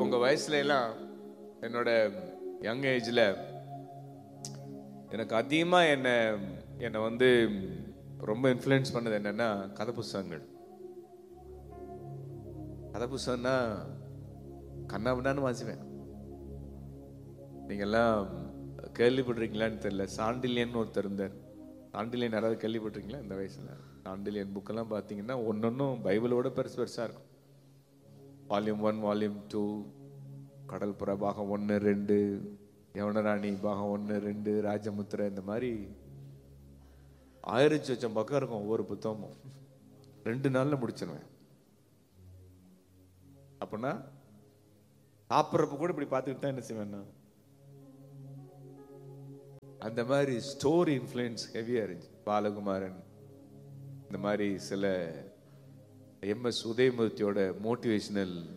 உங்க வயசுல எல்லாம் என்னோட யங் ஏஜ்ல எனக்கு அதிகமா என்ன என்னை வந்து ரொம்ப இன்ஃப்ளூயன்ஸ் பண்ணது என்னன்னா கதை புஸ்தகங்கள் கதை புஸ்தகம்னா கண்ணாபின்னான்னு வாசிப்பேன் நீங்கெல்லாம் கேள்விப்பட்டிருக்கீங்களான்னு தெரியல சாண்டிலியன் ஒருத்தர் இருந்தார் சாண்டிலியன் யாராவது கேள்விப்பட்டிருக்கீங்களா இந்த வயசுல சாண்டிலியன் புக்கெல்லாம் பார்த்தீங்கன்னா ஒன்னொன்னும் பைபிளோட பெருசு பெருசா இருக்கும் வால்யூம் ஒன் வால்யூம் டூ கடல் புறா பாகம் ஒன்று ரெண்டு யவனராணி பாகம் ஒன்று ரெண்டு ராஜமுத்திரை இந்த மாதிரி ஆயிரத்தி சொச்சம் பக்கம் இருக்கும் ஒவ்வொரு புத்தகமும் ரெண்டு நாள்ல முடிச்சிருவேன் அப்படின்னா சாப்பிட்றப்ப கூட இப்படி பார்த்துக்கிட்டு தான் என்ன செய்வேன்னா அந்த மாதிரி ஸ்டோரி இன்ஃப்ளூயன்ஸ் ஹெவியா இருந்துச்சு பாலகுமாரன் இந்த மாதிரி சில எம்எஸ் உதயமூர்த்தியோட மோட்டிவேஷனல்